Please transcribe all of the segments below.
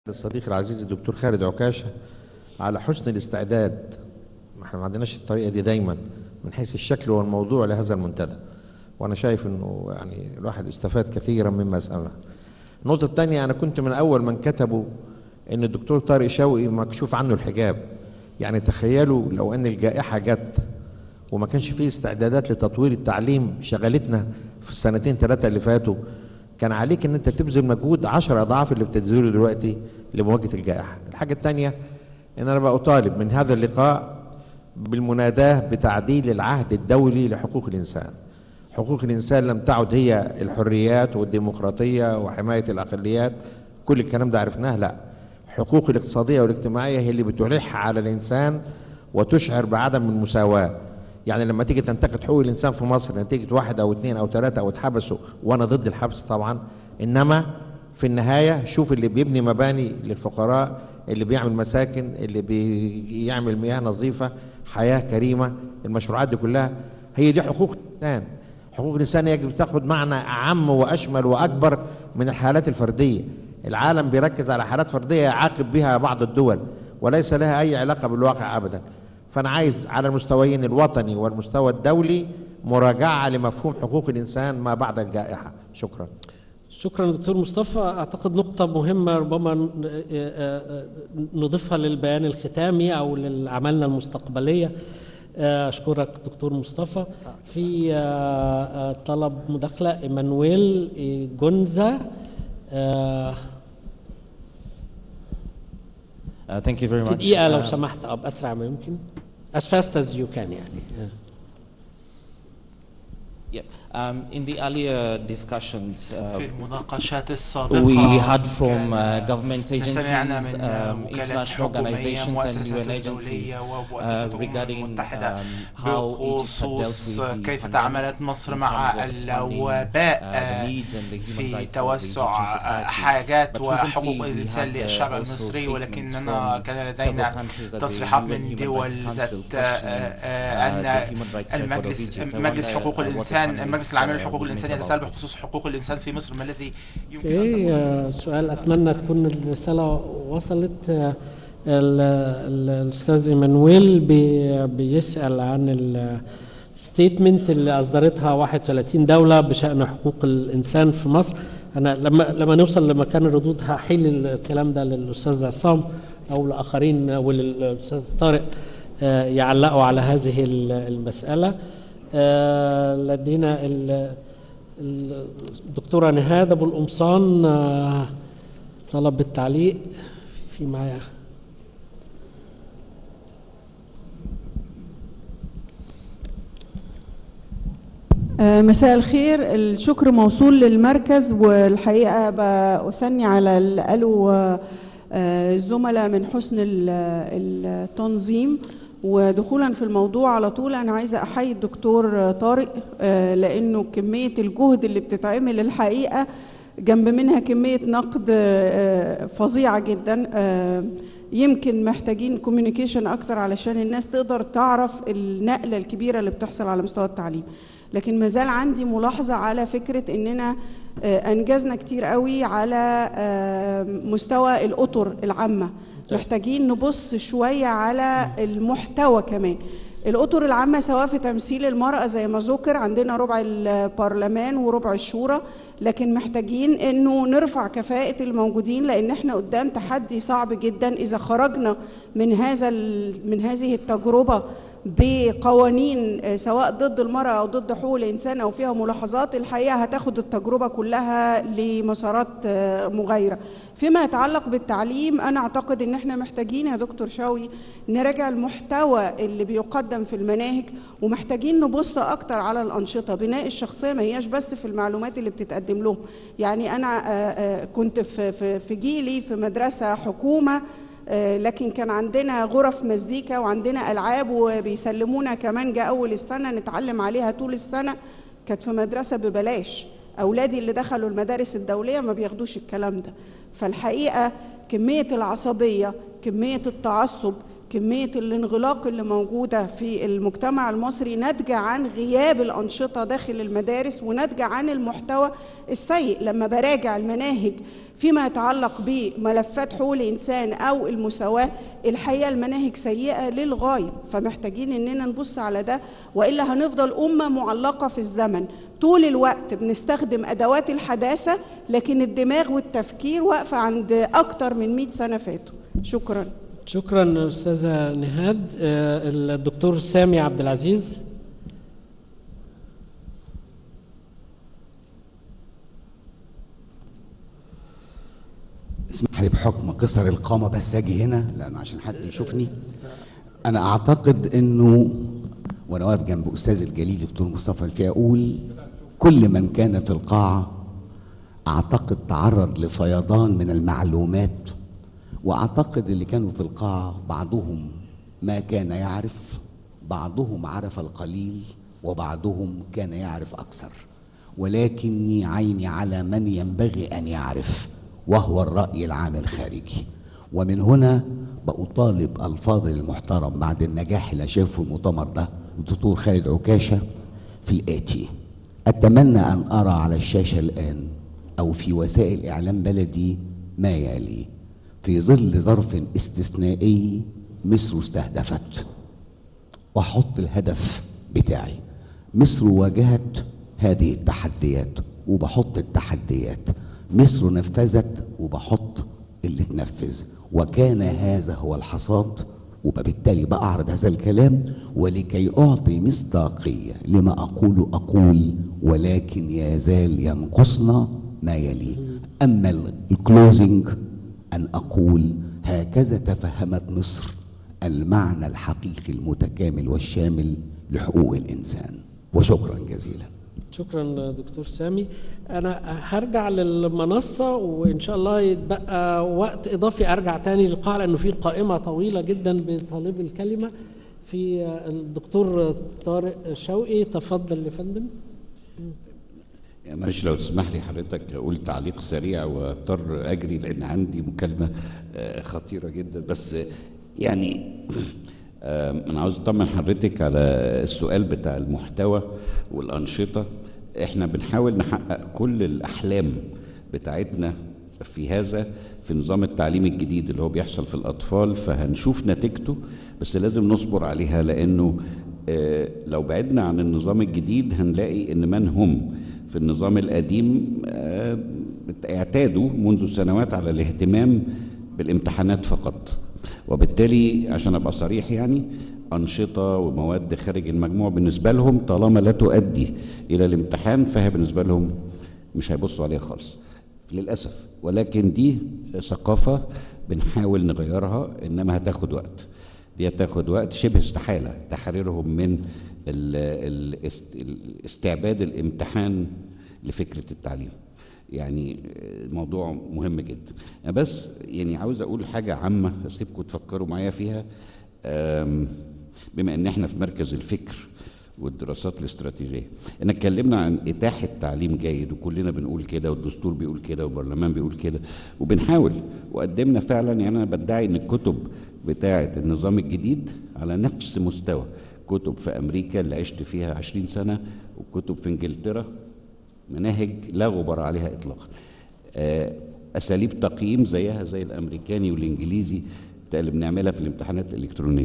الصديق العزيز الدكتور خالد عكاشة على حسن الاستعداد ما احنا ما عندناش الطريقة دي دايما من حيث الشكل والموضوع لهذا المنتدى وانا شايف انه يعني الواحد استفاد كثيرا مما سمع النقطة الثانية انا كنت من اول من كتبوا ان الدكتور طارق شوقي مكشوف عنه الحجاب يعني تخيلوا لو ان الجائحة جت وما كانش فيه استعدادات لتطوير التعليم شغلتنا في السنتين ثلاثة اللي فاتوا كان عليك ان انت تبذل مجهود عشر اضعاف اللي بتبذله دلوقتي لمواجهه الجائحه. الحاجه الثانيه ان انا بقى اطالب من هذا اللقاء بالمناداه بتعديل العهد الدولي لحقوق الانسان. حقوق الانسان لم تعد هي الحريات والديمقراطيه وحمايه الاقليات كل الكلام ده عرفناه لا. الحقوق الاقتصاديه والاجتماعيه هي اللي بتلح على الانسان وتشعر بعدم المساواه. يعني لما تيجي تنتقد حقوق الانسان في مصر نتيجه واحد او اثنين او ثلاثه او اتحبسوا وانا ضد الحبس طبعا انما في النهايه شوف اللي بيبني مباني للفقراء اللي بيعمل مساكن اللي بيعمل مياه نظيفه حياه كريمه المشروعات دي كلها هي دي حقوق الانسان حقوق الانسان يجب تاخد معنى اعم واشمل واكبر من الحالات الفرديه العالم بيركز على حالات فرديه يعاقب بها بعض الدول وليس لها اي علاقه بالواقع ابدا فأنا عايز على المستويين الوطني والمستوى الدولي مراجعة لمفهوم حقوق الإنسان ما بعد الجائحة شكرا شكرا دكتور مصطفى اعتقد نقطة مهمة ربما نضيفها للبيان الختامي او لعملنا المستقبلية اشكرك دكتور مصطفى في طلب مداخلة ايمانويل جونزا Uh, thank you very في much. دقيقة لو Um, سمحت أو بأسرع ما يمكن as fast as you can يعني yeah. Um, in the earlier discussions, uh, في المناقشات we السابقة had from uh, كان government agencies, سمعنا من um, وكالات international حكومية organizations, and مؤسسات UN agencies دولية uh, ومؤسسات الأمم regarding المتحدة um, how Egypt had dealt بخصوص with the كيف pandemic تعاملت مصر in مع terms of expanding, الوباء uh, the needs and the human في rights of the توسع Egyptian society. حاجات But وحقوق recently we الإنسان had, uh, للشعب also المصري statements ولكننا from كان several لدينا countries at the تصريحات UN من Human دول Rights Council ذات questioning, أن uh, the human rights record of المجلس Egypt. I مجلس wonder, حقوق uh, what the الإنسان panelists, المجلس العام uh, لحقوق would الإنسان make يتساءل about بخصوص حقوق الإنسان في مصر ما الذي يمكن أن اوكي تقول آه، سؤال اتمنى تكون الرساله وصلت آه، ال- ال- الاستاذ ايمانويل بي- بيسال عن الستيتمنت اللي اصدرتها 31 دوله بشان حقوق الانسان في مصر انا لما لما نوصل لمكان الردود هحيل الكلام ده للاستاذ عصام او لاخرين وللاستاذ طارق آه، يعلقوا على هذه ال- المساله آه، لدينا ال- الدكتورة نهاد أبو القمصان آه، طلب التعليق في معايا آه، مساء الخير الشكر موصول للمركز والحقيقة بأثني على اللي قالوا آه، آه، الزملاء من حسن ال- التنظيم ودخولا في الموضوع على طول أنا عايزة أحيي الدكتور آه، طارق آه، لأنه كمية الجهد اللي بتتعمل الحقيقة جنب منها كمية نقد آه، فظيعة جدا آه، يمكن محتاجين كوميونيكيشن أكتر علشان الناس تقدر تعرف النقلة الكبيرة اللي بتحصل على مستوى التعليم لكن ما زال عندي ملاحظة على فكرة إننا آه، أنجزنا كتير قوي على آه، مستوى الأطر العامة محتاجين نبص شوية على المحتوى كمان الأطر العامة سواء في تمثيل المرأة زي ما ذكر عندنا ربع البرلمان وربع الشورى لكن محتاجين انه نرفع كفاءة الموجودين لان احنا قدام تحدي صعب جدا اذا خرجنا من هذا ال- من هذه التجربة بقوانين آه، سواء ضد المرأة أو ضد حقوق الإنسان أو فيها ملاحظات الحقيقة هتاخد التجربة كلها لمسارات آه، مغايرة فيما يتعلق بالتعليم أنا أعتقد إن إحنا محتاجين يا دكتور شوقي نراجع المحتوى اللي بيقدم في المناهج ومحتاجين نبص أكتر على الأنشطة بناء الشخصية ما هياش بس في المعلومات اللي بتتقدم لهم يعني أنا آه، آه، كنت في في في جيلي في مدرسة حكومة آه، لكن كان عندنا غرف مزيكا وعندنا العاب وبيسلمونا كمانجا اول السنه نتعلم عليها طول السنه كانت في مدرسه ببلاش اولادي اللي دخلوا المدارس الدوليه ما بياخدوش الكلام ده فالحقيقه كميه العصبيه كميه التعصب كمية الانغلاق اللي موجودة في المجتمع المصري ناتجة عن غياب الأنشطة داخل المدارس وناتجة عن المحتوى السيء لما براجع المناهج فيما يتعلق بملفات حقوق الإنسان أو المساواة الحقيقة المناهج سيئة للغاية فمحتاجين إننا نبص على ده وإلا هنفضل أمة معلقة في الزمن طول الوقت بنستخدم أدوات الحداثة لكن الدماغ والتفكير واقفة عند أكتر من 100 سنة فاتوا شكراً شكرا استاذه نهاد آه، الدكتور سامي عبد العزيز اسمح لي بحكم قصر القامة بس أجي هنا لأن عشان حد يشوفني أنا أعتقد إنه وأنا واقف جنب أستاذ الجليل دكتور مصطفى الفي أقول كل من كان في القاعة أعتقد تعرض لفيضان من المعلومات وأعتقد اللي كانوا في القاعة بعضهم ما كان يعرف بعضهم عرف القليل وبعضهم كان يعرف أكثر ولكني عيني على من ينبغي أن يعرف وهو الرأي العام الخارجي ومن هنا بأطالب الفاضل المحترم بعد النجاح اللي شافه المؤتمر ده الدكتور خالد عكاشة في الآتي أتمنى أن أرى على الشاشة الآن أو في وسائل إعلام بلدي ما يلي في ظل ظرف استثنائي مصر استهدفت واحط الهدف بتاعي مصر واجهت هذه التحديات وبحط التحديات مصر نفذت وبحط اللي تنفذ وكان هذا هو الحصاد وبالتالي بأعرض هذا الكلام ولكي أعطي مصداقية لما أقول أقول ولكن يزال ينقصنا ما يلي أما الكلوزنج أن أقول هكذا تفهمت مصر المعنى الحقيقي المتكامل والشامل لحقوق الإنسان وشكرا جزيلا شكرا دكتور سامي انا هرجع للمنصه وان شاء الله يتبقى وقت اضافي ارجع تاني للقاعه لانه في قائمه طويله جدا بطالب الكلمه في الدكتور طارق شوقي تفضل يا فندم معلش لو تسمح لي حضرتك اقول تعليق سريع واضطر اجري لان عندي مكالمه آه، خطيره جدا بس آه، يعني آه، انا عاوز اطمن حضرتك على السؤال بتاع المحتوى والانشطه احنا بنحاول نحقق كل الاحلام بتاعتنا في هذا في نظام التعليم الجديد اللي هو بيحصل في الاطفال فهنشوف نتيجته بس لازم نصبر عليها لانه آه، لو بعدنا عن النظام الجديد هنلاقي ان من هم في النظام القديم آه، اعتادوا منذ سنوات على الاهتمام بالامتحانات فقط وبالتالي عشان ابقى صريح يعني انشطه ومواد خارج المجموع بالنسبه لهم طالما لا تؤدي الى الامتحان فهي بالنسبه لهم مش هيبصوا عليها خالص للاسف ولكن دي ثقافه بنحاول نغيرها انما هتاخد وقت دي هتاخد وقت شبه استحاله تحريرهم من ال- الاست- الاستعباد الامتحان لفكره التعليم يعني الموضوع مهم جدا أنا بس يعني عاوز اقول حاجه عامه اسيبكم تفكروا معايا فيها أم، بما ان احنا في مركز الفكر والدراسات الاستراتيجيه ان اتكلمنا عن اتاحه تعليم جيد وكلنا بنقول كده والدستور بيقول كده والبرلمان بيقول كده وبنحاول وقدمنا فعلا يعني انا بدعي ان الكتب بتاعه النظام الجديد على نفس مستوى كتب في امريكا اللي عشت فيها 20 سنه وكتب في انجلترا مناهج لا غبار عليها اطلاقا آه، اساليب تقييم زيها زي الامريكاني والانجليزي بتاع اللي بنعملها في الامتحانات الالكترونيه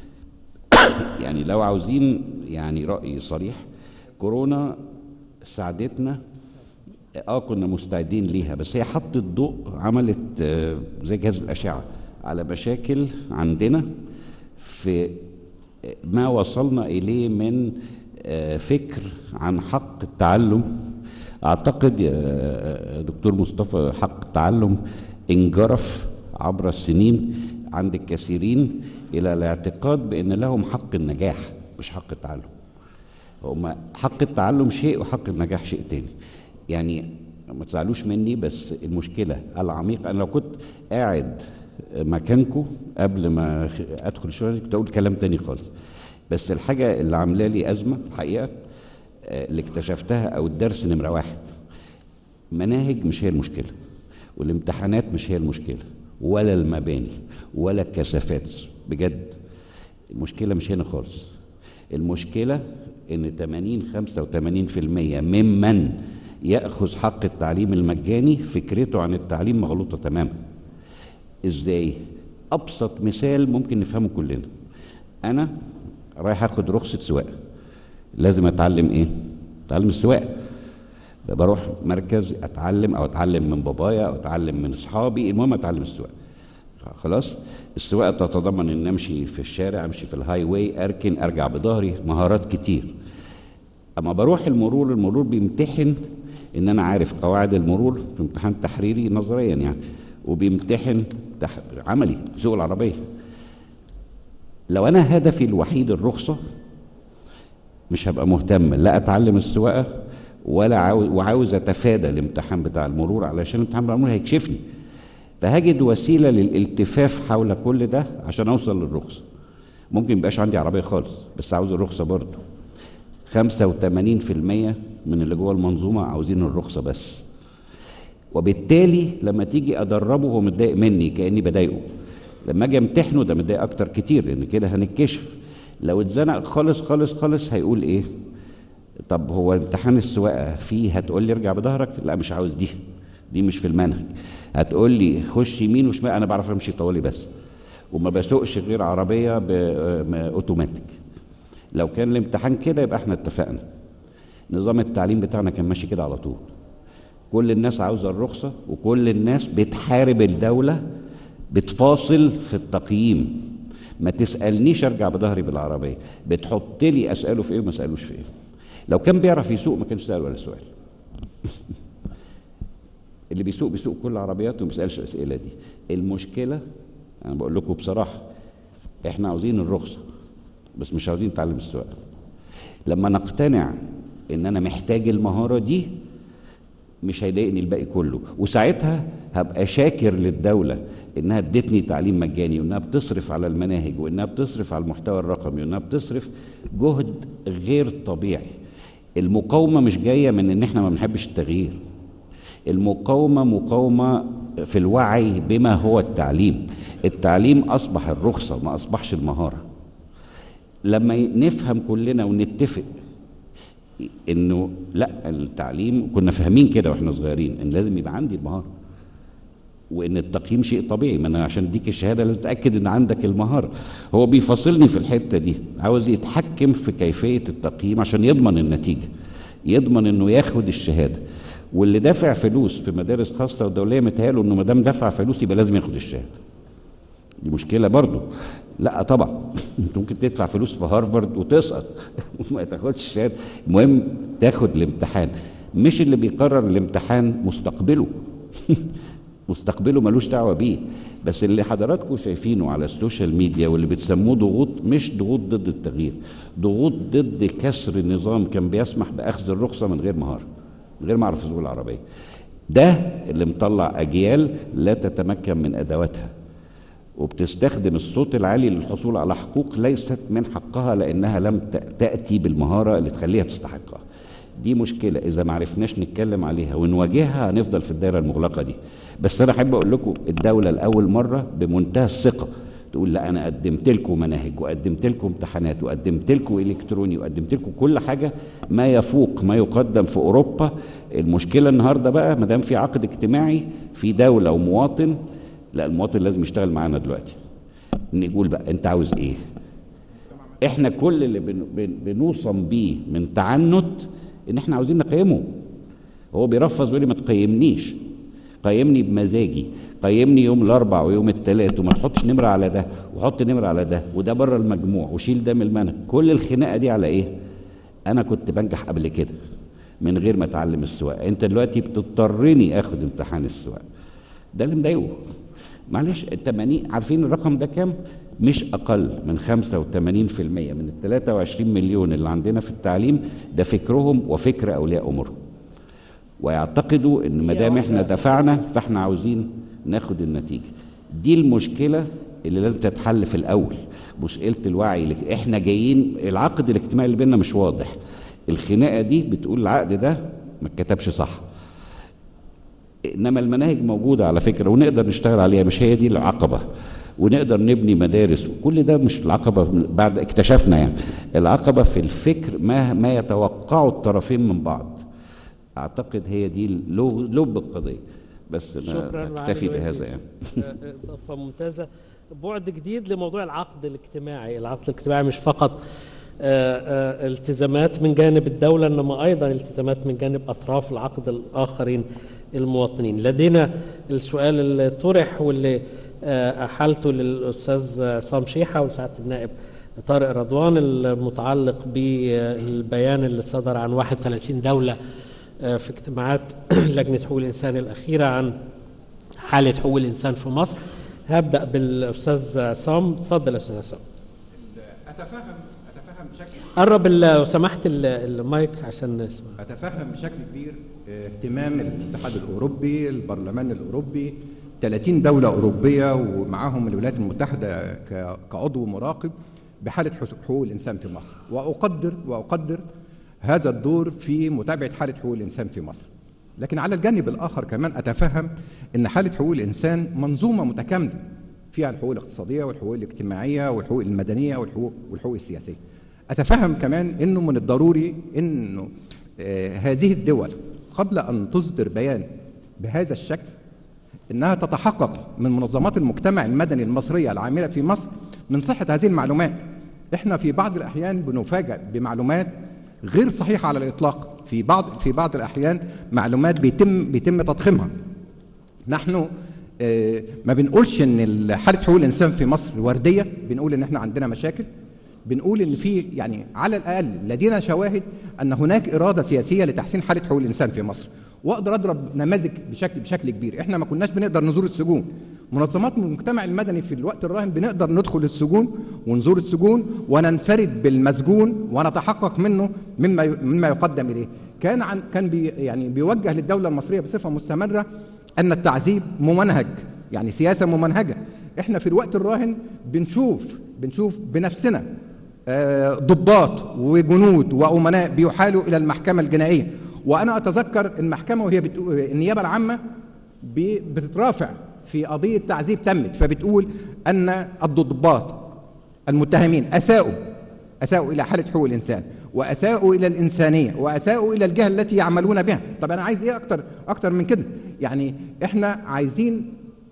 يعني لو عاوزين يعني راي صريح كورونا ساعدتنا اه كنا مستعدين ليها بس هي حطت ضوء عملت آه، زي جهاز الاشعه على مشاكل عندنا في ما وصلنا اليه من آه، فكر عن حق التعلم اعتقد يا دكتور مصطفى حق التعلم انجرف عبر السنين عند الكثيرين الى الاعتقاد بان لهم حق النجاح مش حق التعلم هما حق التعلم شيء وحق النجاح شيء تاني يعني ما تزعلوش مني بس المشكله العميقه انا لو كنت قاعد مكانكم قبل ما خ- ادخل الشغل كنت اقول كلام تاني خالص بس الحاجه اللي عامله لي ازمه الحقيقه آه، اللي اكتشفتها او الدرس نمره واحد مناهج مش هي المشكله والامتحانات مش هي المشكله ولا المباني ولا الكثافات بجد المشكله مش هنا خالص المشكله ان 80 85% ممن ياخذ حق التعليم المجاني فكرته عن التعليم مغلوطه تماما ازاي ابسط مثال ممكن نفهمه كلنا انا رايح اخد رخصه سواقه لازم اتعلم ايه اتعلم السواقه بروح مركز اتعلم او اتعلم من بابايا او اتعلم من اصحابي المهم اتعلم السواقه خلاص السواقه تتضمن ان امشي في الشارع امشي في الهاي واي اركن ارجع بظهري مهارات كتير اما بروح المرور المرور بيمتحن ان انا عارف قواعد المرور في امتحان تحريري نظريا يعني وبيمتحن تح... عملي سوق العربيه لو انا هدفي الوحيد الرخصه مش هبقى مهتم لا اتعلم السواقه ولا عاوز وعاوز اتفادى الامتحان بتاع المرور علشان الامتحان بتاع المرور هيكشفني فهجد وسيله للالتفاف حول كل ده عشان اوصل للرخصه ممكن ميبقاش عندي عربيه خالص بس عاوز الرخصه برضه 85% من اللي جوه المنظومه عاوزين الرخصه بس وبالتالي لما تيجي ادربه هو متضايق مني كاني بضايقه لما اجي امتحنه ده متضايق اكتر كتير لان كده هنتكشف لو اتزنق خالص خالص خالص هيقول ايه طب هو امتحان السواقه فيه هتقول لي ارجع بظهرك لا مش عاوز دي دي مش في المنهج هتقول لي خش يمين وشمال انا بعرف امشي طوالي بس وما بسوقش غير عربيه اوتوماتيك لو كان الامتحان كده يبقى احنا اتفقنا نظام التعليم بتاعنا كان ماشي كده على طول كل الناس عاوزه الرخصه وكل الناس بتحارب الدوله بتفاصل في التقييم ما تسالنيش ارجع بظهري بالعربيه بتحط لي اساله في ايه وما اسالوش في ايه لو كان بيعرف يسوق ما كانش سال ولا سؤال اللي بيسوق بيسوق كل عربياته وما بيسالش الاسئله دي المشكله انا بقول لكم بصراحه احنا عاوزين الرخصه بس مش عاوزين نتعلم السواقه لما نقتنع ان انا محتاج المهاره دي مش هيضايقني الباقي كله وساعتها هبقى شاكر للدولة إنها ادتني تعليم مجاني وإنها بتصرف على المناهج وإنها بتصرف على المحتوى الرقمي وإنها بتصرف جهد غير طبيعي المقاومة مش جاية من إن إحنا ما بنحبش التغيير المقاومة مقاومة في الوعي بما هو التعليم التعليم أصبح الرخصة ما أصبحش المهارة لما نفهم كلنا ونتفق انه لا التعليم كنا فاهمين كده واحنا صغيرين ان لازم يبقى عندي المهاره وان التقييم شيء طبيعي ما انا عشان اديك الشهاده لازم اتاكد ان عندك المهاره هو بيفاصلني في الحته دي عاوز يتحكم في كيفيه التقييم عشان يضمن النتيجه يضمن انه ياخد الشهاده واللي دافع فلوس في مدارس خاصه ودوليه متهيأله انه ما دام دفع فلوس يبقى لازم ياخد الشهاده دي مشكله برضه لا طبعا انت ممكن تدفع فلوس في هارفارد وتسقط وما تاخدش الشهاده المهم تاخد الامتحان مش اللي بيقرر الامتحان مستقبله مستقبله ملوش دعوه بيه بس اللي حضراتكم شايفينه على السوشيال ميديا واللي بتسموه ضغوط مش ضغوط ضد التغيير ضغوط ضد كسر نظام كان بيسمح باخذ الرخصه من غير مهاره من غير ما اعرف اسوق العربيه ده اللي مطلع اجيال لا تتمكن من ادواتها وبتستخدم الصوت العالي للحصول على حقوق ليست من حقها لانها لم تاتي بالمهاره اللي تخليها تستحقها دي مشكله اذا ما عرفناش نتكلم عليها ونواجهها هنفضل في الدايره المغلقه دي بس انا احب اقول لكم الدوله لاول مره بمنتهى الثقه تقول لا انا قدمت لكم مناهج وقدمت لكم امتحانات وقدمت لكم الكتروني وقدمت لكم كل حاجه ما يفوق ما يقدم في اوروبا المشكله النهارده بقى ما دام في عقد اجتماعي في دوله ومواطن لا المواطن لازم يشتغل معانا دلوقتي نقول بقى انت عاوز ايه احنا كل اللي بن بن بنوصم بيه من تعنت ان احنا عاوزين نقيمه هو بيرفض ويقول لي ما تقيمنيش قيمني بمزاجي قيمني يوم الاربع ويوم الثلاث وما تحطش نمره على ده وحط نمره على ده وده بره المجموع وشيل ده من المنهج كل الخناقه دي على ايه انا كنت بنجح قبل كده من غير ما اتعلم السواقه انت دلوقتي بتضطرني اخد امتحان السواقه ده اللي مضايقه معلش ال 80 عارفين الرقم ده كام؟ مش اقل من 85% من ال 23 مليون اللي عندنا في التعليم ده فكرهم وفكر اولياء امورهم. ويعتقدوا ان ما دام احنا دفعنا فاحنا عاوزين ناخد النتيجه. دي المشكله اللي لازم تتحل في الاول مشكله الوعي احنا جايين العقد الاجتماعي اللي بيننا مش واضح. الخناقه دي بتقول العقد ده ما اتكتبش صح. انما المناهج موجوده على فكره ونقدر نشتغل عليها مش هي دي العقبه ونقدر نبني مدارس وكل ده مش العقبه بعد اكتشفنا يعني العقبه في الفكر ما ما يتوقعه الطرفين من بعض اعتقد هي دي لب لب القضيه بس انا شكرا اكتفي معالي بهذا الوزير. يعني آه، آه، اضافه ممتازه بعد جديد لموضوع العقد الاجتماعي العقد الاجتماعي مش فقط آه، آه، التزامات من جانب الدولة إنما أيضا التزامات من جانب أطراف العقد الآخرين المواطنين لدينا السؤال اللي طرح واللي آه، أحلته للأستاذ عصام شيحة وسعادة النائب طارق رضوان المتعلق بالبيان اللي صدر عن 31 دولة آه، في اجتماعات لجنة حقوق الإنسان الأخيرة عن حالة حقوق الإنسان في مصر هبدأ بالأستاذ عصام اتفضل يا أستاذ عصام اتفهم اتفهم بشكل قرب ال- لو سمحت ال- المايك عشان نسمع اتفهم بشكل كبير اه، اهتمام الاتحاد الاوروبي البرلمان الاوروبي 30 دوله اوروبيه ومعاهم الولايات المتحده ك- كعضو مراقب بحاله حس- حقوق الانسان في مصر واقدر واقدر هذا الدور في متابعه حاله حقوق الانسان في مصر لكن على الجانب الاخر كمان اتفهم ان حاله حقوق الانسان منظومه متكامله فيها الحقوق الاقتصاديه والحقوق الاجتماعيه والحقوق المدنيه والحقوق والحقوق السياسيه. اتفهم كمان انه من الضروري انه آه، هذه الدول قبل ان تصدر بيان بهذا الشكل انها تتحقق من منظمات المجتمع المدني المصريه العامله في مصر من صحه هذه المعلومات. احنا في بعض الاحيان بنفاجأ بمعلومات غير صحيحه على الاطلاق، في بعض في بعض الاحيان معلومات بيتم بيتم تضخيمها. نحن آه، ما بنقولش ان حاله حقوق الانسان في مصر ورديه بنقول ان احنا عندنا مشاكل بنقول ان في يعني على الاقل لدينا شواهد ان هناك اراده سياسيه لتحسين حاله حقوق الانسان في مصر واقدر اضرب نماذج بشكل بشكل كبير احنا ما كناش بنقدر نزور السجون منظمات من المجتمع المدني في الوقت الراهن بنقدر ندخل السجون ونزور السجون وننفرد بالمسجون ونتحقق منه مما مما يقدم اليه كان عن كان بي يعني بيوجه للدوله المصريه بصفه مستمره ان التعذيب ممنهج يعني سياسه ممنهجه احنا في الوقت الراهن بنشوف بنشوف بنفسنا آه، ضباط وجنود وامناء بيحالوا الى المحكمه الجنائيه وانا اتذكر المحكمه وهي بتقول النيابه العامه ب- بتترافع في قضيه تعذيب تمت فبتقول ان الضباط المتهمين اساءوا اساءوا الى حاله حقوق الانسان واساءوا الى الانسانيه واساءوا الى الجهه التي يعملون بها طب انا عايز ايه اكتر اكتر من كده يعني احنا عايزين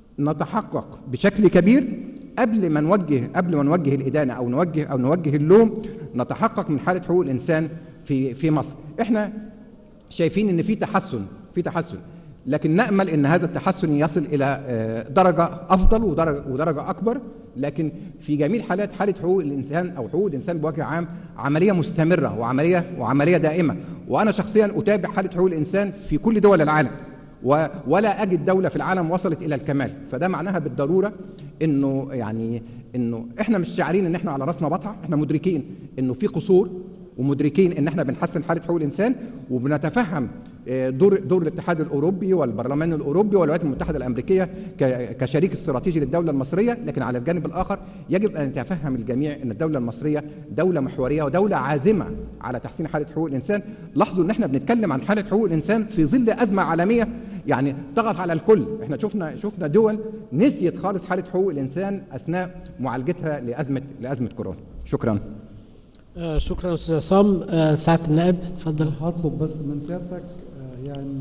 نتحقق بشكل كبير قبل ما نوجه قبل ما نوجه الادانه او نوجه او نوجه اللوم نتحقق من حاله حقوق الانسان في في مصر احنا شايفين ان في تحسن في تحسن لكن نامل ان هذا التحسن يصل الى آه، درجه افضل ودرجه ودرجه اكبر لكن في جميع الحالات حاله حقوق الانسان او حقوق الانسان بوجه عام عمليه مستمره وعمليه وعمليه دائمه وانا شخصيا اتابع حاله حقوق الانسان في كل دول العالم و- ولا اجد دوله في العالم وصلت الى الكمال فده معناها بالضروره انه يعني انه احنا مش شاعرين ان احنا على راسنا بطحه احنا مدركين انه في قصور ومدركين ان احنا بنحسن حاله حقوق الانسان وبنتفهم آه، دور دور الاتحاد الاوروبي والبرلمان الاوروبي والولايات المتحده الامريكيه ك- كشريك استراتيجي للدوله المصريه لكن على الجانب الاخر يجب ان يتفهم الجميع ان الدوله المصريه دوله محوريه ودوله عازمه على تحسين حاله حقوق الانسان لاحظوا ان احنا بنتكلم عن حاله حقوق الانسان في ظل ازمه عالميه يعني طغت على الكل احنا شفنا شفنا دول نسيت خالص حاله حقوق الانسان اثناء معالجتها لازمه لازمه كورونا شكرا آه، شكرا استاذ عصام آه، سعاده النائب اتفضل هطلب بس من سيادتك آه، يعني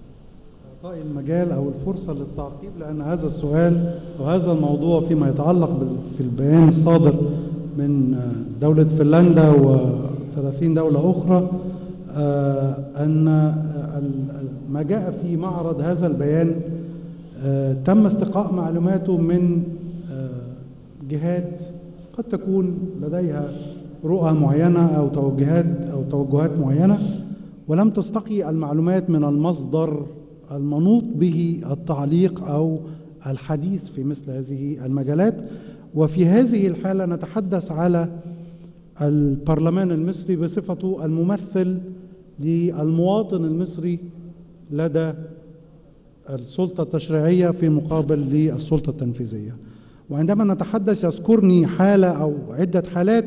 اعطائي المجال او الفرصه للتعقيب لان هذا السؤال وهذا الموضوع فيما يتعلق بال- في البيان الصادر من آه، دوله فنلندا و30 دوله اخرى آه، ان آه، ال- ال- ما جاء في معرض هذا البيان آه، تم استقاء معلوماته من آه، جهات قد تكون لديها رؤى معينة أو توجهات أو توجهات معينة ولم تستقي المعلومات من المصدر المنوط به التعليق أو الحديث في مثل هذه المجالات وفي هذه الحالة نتحدث على البرلمان المصري بصفته الممثل للمواطن المصري لدى السلطة التشريعية في مقابل للسلطة التنفيذية وعندما نتحدث يذكرني حالة أو عدة حالات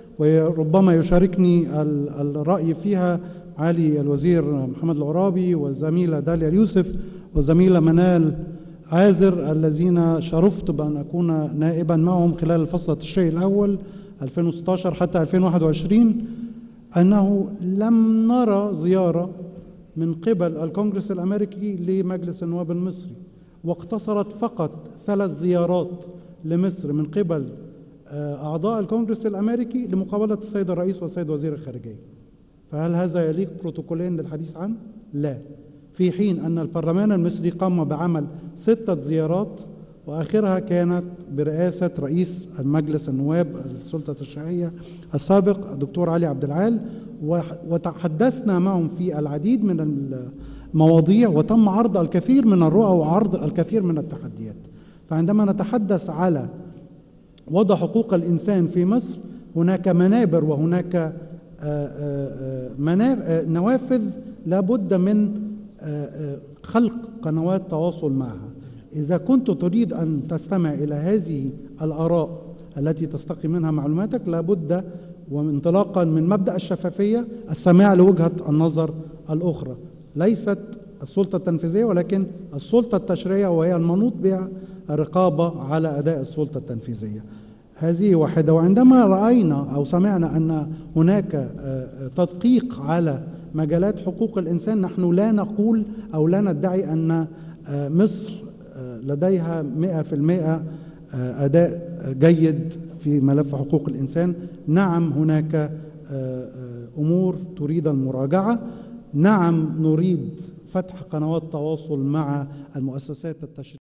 وربما يشاركني ال- الرأي فيها علي الوزير محمد العرابي والزميلة داليا اليوسف والزميلة منال عازر الذين شرفت بأن أكون نائبا معهم خلال الفصل التشريعي الأول 2016 حتى 2021 أنه لم نرى زيارة من قبل الكونغرس الأمريكي لمجلس النواب المصري واقتصرت فقط ثلاث زيارات لمصر من قبل آه، أعضاء الكونغرس الأمريكي لمقابلة السيد الرئيس والسيد وزير الخارجية فهل هذا يليق بروتوكوليا للحديث عنه؟ لا في حين أن البرلمان المصري قام بعمل ستة زيارات وآخرها كانت برئاسة رئيس المجلس النواب السلطة التشريعية السابق الدكتور علي عبد العال وح- وتحدثنا معهم في العديد من المواضيع وتم عرض الكثير من الرؤى وعرض الكثير من التحديات فعندما نتحدث على وضع حقوق الإنسان في مصر هناك منابر وهناك آه، آه، آه، منا- آه، نوافذ لابد من آه، آه، خلق قنوات تواصل معها إذا كنت تريد أن تستمع إلى هذه الآراء التي تستقي منها معلوماتك لابد وانطلاقا من مبدأ الشفافية السماع لوجهة النظر الأخرى ليست السلطة التنفيذية ولكن السلطة التشريعية وهي المنوط بها الرقابة على أداء السلطة التنفيذية هذه واحدة وعندما رأينا أو سمعنا أن هناك آه، آه، تدقيق على مجالات حقوق الإنسان نحن لا نقول أو لا ندعي أن آه، مصر آه، لديها مئة في المئة آه، أداء جيد في ملف حقوق الإنسان نعم هناك آه، آه، أمور تريد المراجعة نعم نريد فتح قنوات تواصل مع المؤسسات التشريعية